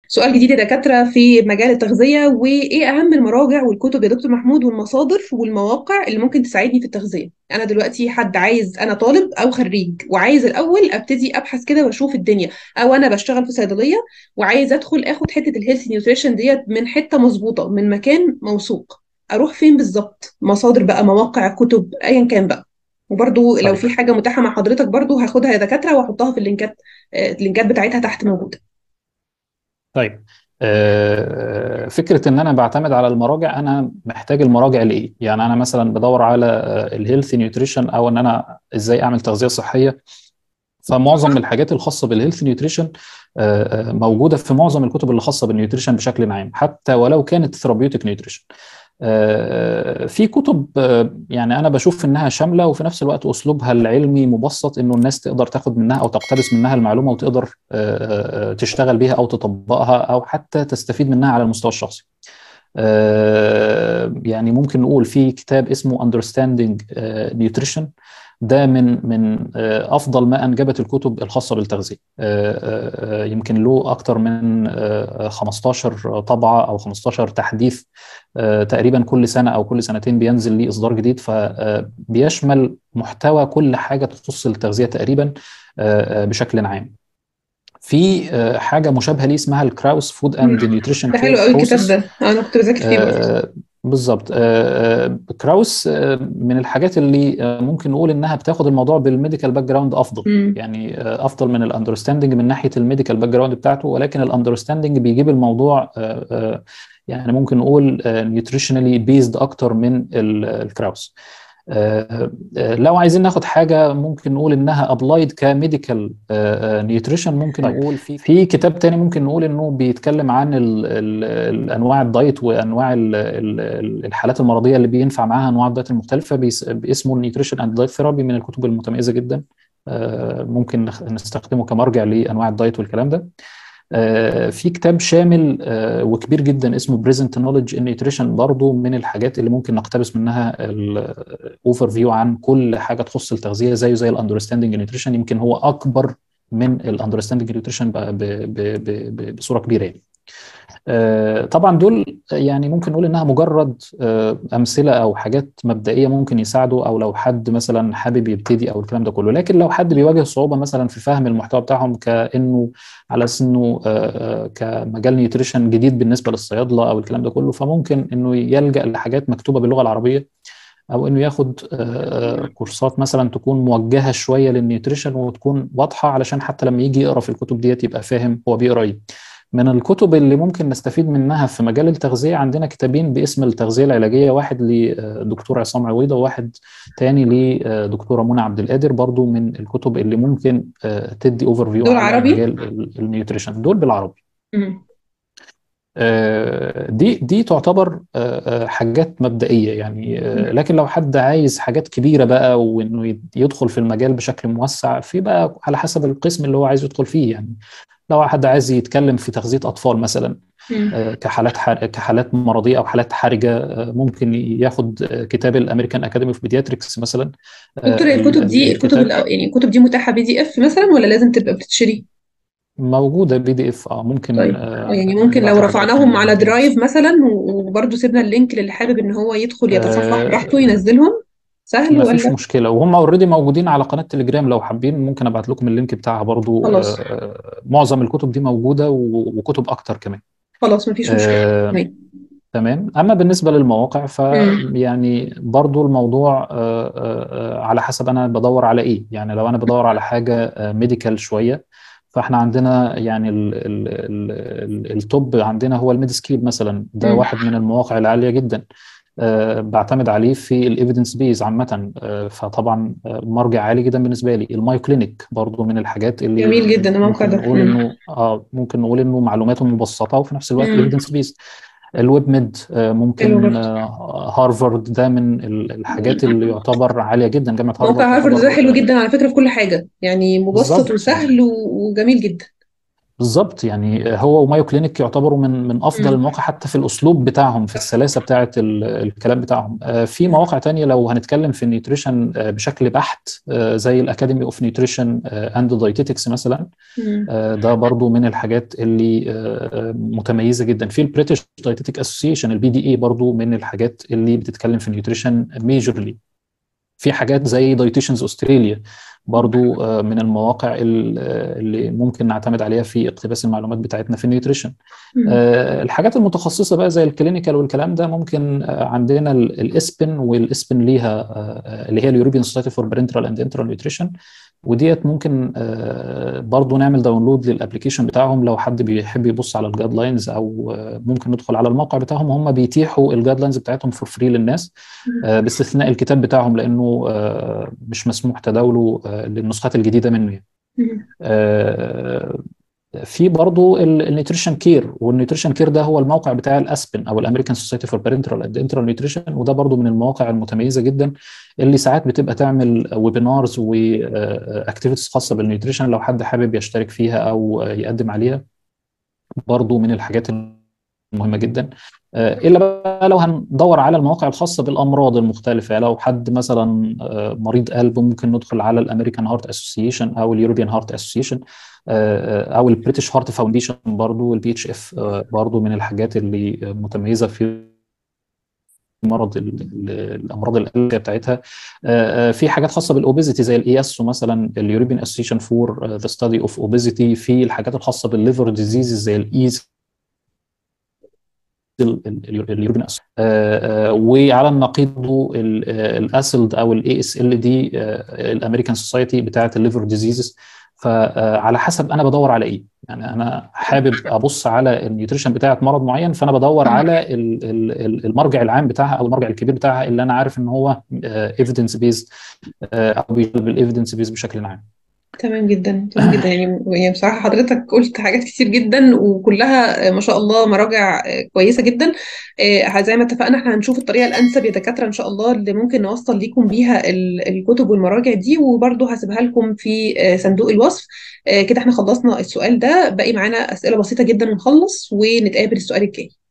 سؤال جديد يا دكاترة في مجال التغذية وإيه أهم المراجع والكتب يا دكتور محمود والمصادر والمواقع اللي ممكن تساعدني في التغذية أنا دلوقتي حد عايز أنا طالب أو خريج وعايز الأول أبتدي أبحث كده وأشوف الدنيا أو أنا بشتغل في صيدلية وعايز أدخل آخد حتة الهيلث نيوتريشن ديت من حتة مظبوطة من مكان موثوق أروح فين بالظبط مصادر بقى مواقع كتب أيا كان بقى وبرضو لو طيب في حاجة متاحة مع حضرتك برضو هاخدها يا دكاترة وأحطها في اللينكات آه، اللينكات بتاعتها تحت موجودة طيب آه، فكرة إن أنا بعتمد على المراجع أنا محتاج المراجع لإيه؟ يعني أنا مثلا بدور على الهيلث نيوتريشن أو إن أنا إزاي أعمل تغذية صحية فمعظم الحاجات الخاصة بالهيلث نيوتريشن موجودة في معظم الكتب اللي خاصة بالنيوتريشن بشكل عام حتى ولو كانت ثيرابيوتيك نيوتريشن في كتب آه، يعني انا بشوف انها شامله وفي نفس الوقت اسلوبها العلمي مبسط انه الناس تقدر تاخد منها او تقتبس منها المعلومه وتقدر آه، آه، تشتغل بيها او تطبقها او حتى تستفيد منها على المستوى الشخصي. آه، يعني ممكن نقول في كتاب اسمه Understanding آه، Nutrition ده من من آه، افضل ما انجبت الكتب الخاصه بالتغذيه آه، آه، يمكن له اكثر من آه، 15 طبعه او 15 تحديث آه، تقريبا كل سنه او كل سنتين بينزل ليه اصدار جديد فبيشمل محتوى كل حاجه تخص التغذيه تقريبا آه، آه، بشكل عام في آه، حاجه مشابهه ليه اسمها الكراوس فود اند نيوتريشن ده حلو كير قوي الكتاب بروسيس ده انا كنت بذاكر فيه برضه آه، بالظبط آه، آه، كراوس آه، من الحاجات اللي آه، ممكن نقول انها بتاخد الموضوع بالميديكال باك جراوند افضل امم يعني آه، افضل من الاندرستاندنج من ناحيه الميديكال باك جراوند بتاعته ولكن الاندرستاندنج بيجيب الموضوع آه، آه، يعني ممكن نقول نيوتريشنالي بيزد اكتر من الكراوس آه، آه، لو عايزين ناخد حاجه ممكن نقول انها ابلايد كميديكال نيوتريشن ممكن طيب نقول في في كتاب تاني ممكن نقول انه بيتكلم عن ال ال الانواع الدايت وانواع ال ال الحالات المرضيه اللي بينفع معاها انواع الدايت المختلفه بيس- اسمه النيوتريشن اند دايت ثيرابي من الكتب المتميزه جدا آه، ممكن نخ- نستخدمه كمرجع لانواع الدايت والكلام ده آه، في كتاب شامل آه، وكبير جدا اسمه بريزنت نوليدج ان نيوتريشن برضه من الحاجات اللي ممكن نقتبس منها الاوفر فيو عن كل حاجه تخص التغذيه زيه زي الاندرستاندنج نيوتريشن يمكن هو اكبر من الاندرستاندنج نيوتريشن بصوره كبيره يعني. آه، طبعا دول يعني ممكن نقول انها مجرد آه، امثله او حاجات مبدئيه ممكن يساعدوا او لو حد مثلا حابب يبتدي او الكلام ده كله لكن لو حد بيواجه صعوبه مثلا في فهم المحتوى بتاعهم كانه على اساس انه آه، آه، كمجال نيوتريشن جديد بالنسبه للصيادله او الكلام ده كله فممكن انه يلجا لحاجات مكتوبه باللغه العربيه او انه ياخد آه، آه، كورسات مثلا تكون موجهه شويه للنيوتريشن وتكون واضحه علشان حتى لما يجي يقرا في الكتب ديت يبقى فاهم هو بيقرا ايه من الكتب اللي ممكن نستفيد منها في مجال التغذية عندنا كتابين باسم التغذية العلاجية واحد لدكتور عصام عويضة وواحد تاني لدكتورة منى عبد القادر برضو من الكتب اللي ممكن آه، تدي اوفر فيو دول على عربي مجال ال- النيوتريشن دول بالعربي امم آه، دي دي تعتبر آه، آه، حاجات مبدئية يعني آه، لكن لو حد عايز حاجات كبيرة بقى وإنه يد- يدخل في المجال بشكل موسع في بقى على حسب القسم اللي هو عايز يدخل فيه يعني لو حد عايز يتكلم في تغذية أطفال مثلا امم آه، كحالات حر... كحالات مرضية أو حالات حرجة آه، ممكن ياخد آه، كتاب الأمريكان أكاديمي اوف بيدياتريكس مثلا دكتور هي آه، ال- الكتب ال- دي الكتب الكتاب الأ- يعني الكتب دي متاحة بي دي اف مثلا ولا لازم تبقى بتتشري موجودة بي دي اف اه ممكن طيب آه، يعني ممكن لو نبعت لحضرتك رفعناهم على اللينكات درايف مثلا و- وبرضه سيبنا اللينك للي حابب ان هو يدخل يتصفح براحته آه، ينزلهم سهل ما فيش ولا مشكلة وهم اوريدي موجودين على قناة تليجرام لو حابين ممكن ابعت لكم اللينك بتاعها برضو خلاص آه، معظم الكتب دي موجودة و- وكتب اكتر كمان خلاص مفيش مشكلة آه، تمام تمام اما بالنسبة للمواقع امم فيعني برضو الموضوع آه، آه، آه، على حسب انا بدور على ايه يعني لو انا بدور على حاجة ميديكال شوية فاحنا عندنا يعني ال ال ال ال التوب عندنا هو الميدسكيب مثلا ده امم واحد من المواقع العالية جدا آه، بعتمد عليه في الايفيدنس بيز عامة آه، فطبعا آه، مرجع عالي جدا بالنسبة لي المايو كلينيك برضو من الحاجات اللي جميل جدا الموقع ممكن ده نقول امم انه اه ممكن نقول انه معلوماته مبسطة وفي نفس الوقت امم ايفيدنس بيز الويب ميد آه، حلو ممكن برضه آه، هارفارد ده من ال- الحاجات اللي يعتبر عالية جدا جامعة هارفارد موقع هارفارد ده تعتبر حلو آه، جدا على فكرة في كل حاجة يعني مبسط بالظبط وسهل و- وجميل جدا بالظبط يعني هو ومايو كلينيك يعتبروا من من افضل مم. المواقع حتى في الاسلوب بتاعهم في السلاسه بتاعه ال- الكلام بتاعهم آه، في مواقع تانية لو هنتكلم في النيوتريشن آه، بشكل بحت آه، زي الاكاديمي اوف نيوتريشن اند دايتيتكس مثلا مم. آه، ده برضو من الحاجات اللي آه، متميزه جدا في البريتش دايتيتك اسوسيشن البي دي اي برضو من الحاجات اللي بتتكلم في النيوتريشن ميجورلي في حاجات زي دايتيشنز استراليا برضو آه، من المواقع ال- آه، اللي ممكن نعتمد عليها في اقتباس المعلومات بتاعتنا في النيوتريشن مم. آه، الحاجات المتخصصه بقى زي الكلينيكال والكلام ده ممكن آه، عندنا ال- الاسبن والاسبن ليها آه، آه، اللي هي اليوروبيان سوسايتي فور بارنترال اند انترال نيوتريشن وديت ممكن آه، برضو نعمل داونلود للابلكيشن بتاعهم لو حد بيحب يبص على الجايد لاينز او آه، ممكن ندخل على الموقع بتاعهم هم بيتيحوا الجايد لاينز بتاعتهم فور فري للناس آه، باستثناء الكتاب بتاعهم لانه آه، مش مسموح تداوله آه، للنسخات الجديده منه يعني. مم. آه، في برضو النيوتريشن كير والنيوتريشن كير ده هو الموقع بتاع الاسبن او الامريكان سوسايتي فور بارنترال اند انترال نيوتريشن وده برضو من المواقع المتميزه جدا اللي ساعات بتبقى تعمل ويبينارز واكتيفيتيز خاصه بالنيوتريشن لو حد حابب يشترك فيها او يقدم عليها برضو من الحاجات مهمه جدا آه، الا بقى لو هندور على المواقع الخاصه بالامراض المختلفه لو حد مثلا آه، مريض قلب ممكن ندخل على الامريكان هارت اسوسيشن او اليوروبيان هارت اسوسيشن او البريتش هارت فاونديشن برضو البي اتش اف برضو من الحاجات اللي متميزه في مرض ال- ال- الامراض القلبيه بتاعتها آه، آه، في حاجات خاصه بالاوبيزيتي زي الاي اس مثلا اليوروبيان اسوسيشن فور ذا ستادي اوف اوبيزيتي في الحاجات الخاصه بالليفر ديزيز زي الايز اليوروبين اسيد وعلى النقيض الاسيلد او الاي اس ال دي الامريكان سوسايتي بتاعه الليفر ديزيزز فعلى حسب انا بدور على ايه يعني انا حابب ابص على النيوتريشن بتاعه مرض معين فانا بدور على ال- ال- ال- المرجع العام بتاعها او المرجع الكبير بتاعها اللي انا عارف ان هو ايفيدنس بيز او بيشتغل بالايفيدنس بيز بشكل عام تمام جدا تمام جدا يعني يعني بصراحة حضرتك قلت حاجات كتير جدا وكلها آه، ما شاء الله مراجع آه، كويسة جدا آه، زي ما اتفقنا احنا هنشوف الطريقة الأنسب يا دكاترة إن شاء الله اللي ممكن نوصل ليكم بيها ال- الكتب والمراجع دي وبرضه هسيبها لكم في آه، صندوق الوصف آه، كده احنا خلصنا السؤال ده باقي معانا أسئلة بسيطة جدا ونخلص ونتقابل السؤال الجاي